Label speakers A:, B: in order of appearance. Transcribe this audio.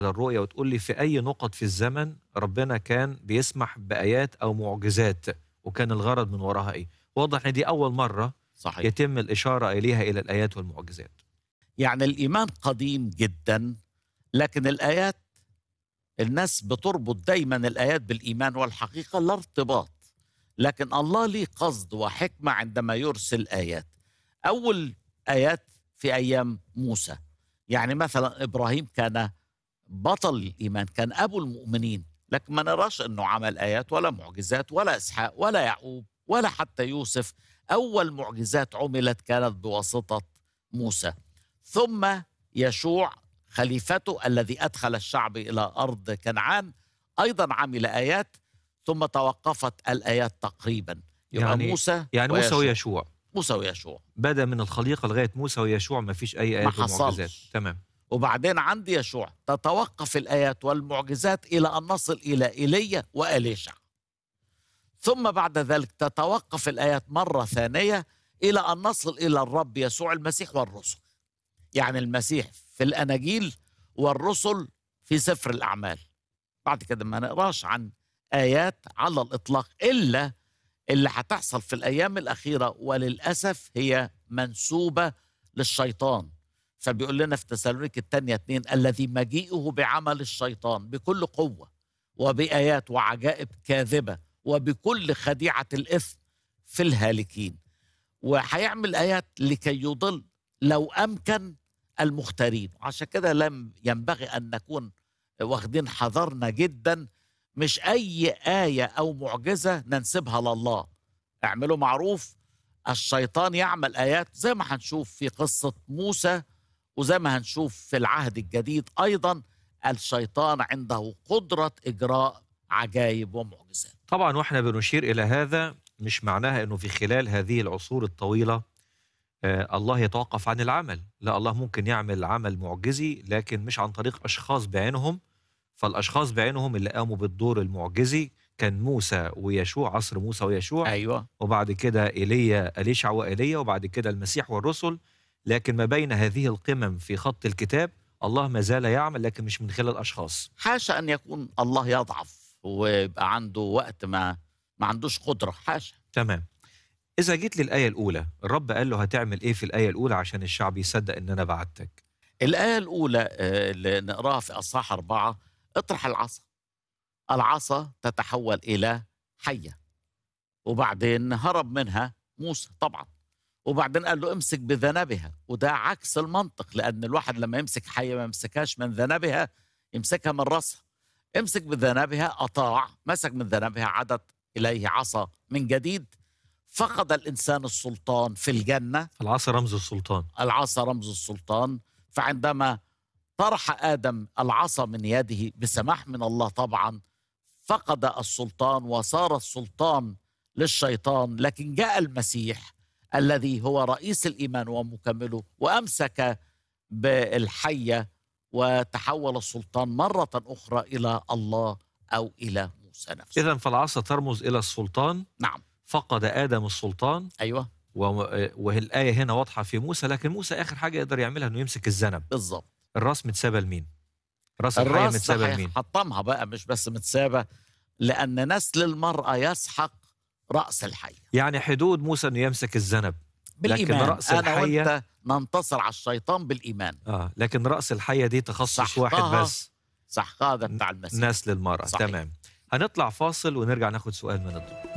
A: الرؤية وتقول لي في أي نقط في الزمن ربنا كان بيسمح بآيات أو معجزات وكان الغرض من وراها إيه واضح إن دي أول مرة
B: صحيح
A: يتم الإشارة إليها إلى الآيات والمعجزات
B: يعني الإيمان قديم جدا لكن الآيات الناس بتربط دايما الآيات بالإيمان والحقيقة لا ارتباط لكن الله ليه قصد وحكمة عندما يرسل آيات أول آيات في أيام موسى يعني مثلا إبراهيم كان بطل الإيمان كان أبو المؤمنين لكن ما نراش أنه عمل آيات ولا معجزات ولا إسحاق ولا يعقوب ولا حتى يوسف أول معجزات عملت كانت بواسطة موسى ثم يشوع خليفته الذي أدخل الشعب إلى أرض كنعان أيضا عمل آيات ثم توقفت الآيات تقريبا يبقى
A: يعني-
B: موسى
A: يعني موسى
B: ويشوع.
A: ويشوع
B: موسى ويشوع
A: بدأ من الخليقة لغاية موسى ويشوع ما فيش أي آيات
B: حصلش.
A: ومعجزات تمام
B: وبعدين عند يشوع تتوقف الآيات والمعجزات إلى أن نصل إلى إيليا وإليشع ثم بعد ذلك تتوقف الآيات مرة ثانية إلى أن نصل إلى الرب يسوع المسيح والرسل يعني المسيح في الأناجيل والرسل في سفر الأعمال بعد كده ما نقراش عن آيات على الإطلاق إلا اللي هتحصل في الأيام الأخيرة وللأسف هي منسوبة للشيطان فبيقول لنا في تسالونيك الثانية اتنين الذي مجيئه بعمل الشيطان بكل قوة وبآيات وعجائب كاذبة وبكل خديعة الإثم في الهالكين وهيعمل آيات لكي يضل لو أمكن المختارين عشان كده لم ينبغي أن نكون واخدين حذرنا جدا مش أي آية أو معجزة ننسبها لله اعملوا معروف الشيطان يعمل آيات زي ما هنشوف في قصة موسى وزي ما هنشوف في العهد الجديد أيضا الشيطان عنده قدرة إجراء عجائب ومعجزات
A: طبعا واحنا بنشير إلى هذا مش معناها أنه في خلال هذه العصور الطويلة آه الله يتوقف عن العمل لا الله ممكن يعمل عمل معجزي لكن مش عن طريق أشخاص بعينهم فالأشخاص بعينهم اللي قاموا بالدور المعجزي كان موسى ويشوع عصر موسى ويشوع
B: أيوة
A: وبعد كده ايليا اليشع وايليا وبعد كده المسيح والرسل لكن ما بين هذه القمم في خط الكتاب الله ما زال يعمل لكن مش من خلال اشخاص
B: حاشا أن يكون الله يضعف ويبقى عنده وقت ما ما عندوش قدرة حاشا
A: تمام اذا جيت للايه الاولى الرب قال له هتعمل ايه في الايه الاولى عشان الشعب يصدق ان انا بعتك
B: الآية الأولى آه، اللي نقراها في أصحاح أربعة اطرح العصا العصا تتحول إلى حية وبعدين هرب منها موسى طبعا وبعدين قال له امسك بذنبها وده عكس المنطق لأن الواحد لما يمسك حية ما يمسكهاش من ذنبها يمسكها من رأسها امسك بذنبها أطاع مسك من ذنبها عادت إليه عصا من جديد فقد الإنسان السلطان في الجنة
A: العصا رمز السلطان
B: العصا رمز السلطان فعندما طرح ادم العصا من يده بسماح من الله طبعا فقد السلطان وصار السلطان للشيطان لكن جاء المسيح الذي هو رئيس الايمان ومكمله وامسك بالحيه وتحول السلطان مره اخرى الى الله او الى موسى نفسه
A: اذا فالعصا ترمز الى السلطان
B: نعم
A: فقد ادم السلطان
B: ايوه
A: و- والايه هنا واضحه في موسى لكن موسى اخر حاجه يقدر يعملها انه يمسك الذنب
B: بالظبط
A: الراس متسابه لمين راس الحيه
B: الراس
A: متسابه لمين
B: حطمها بقى مش بس متسابه لان نسل المراه يسحق راس الحيه
A: يعني حدود موسى انه يمسك الذنب
B: بالايمان
A: رأس
B: انا
A: الحية-
B: وانت ننتصر على الشيطان بالايمان
A: اه لكن راس الحيه دي تخصص
B: سحقها
A: واحد بس
B: صح هذا بتاع المسيح
A: نسل المرأة
B: صحيح.
A: تمام هنطلع فاصل ونرجع ناخد سؤال من الضيوف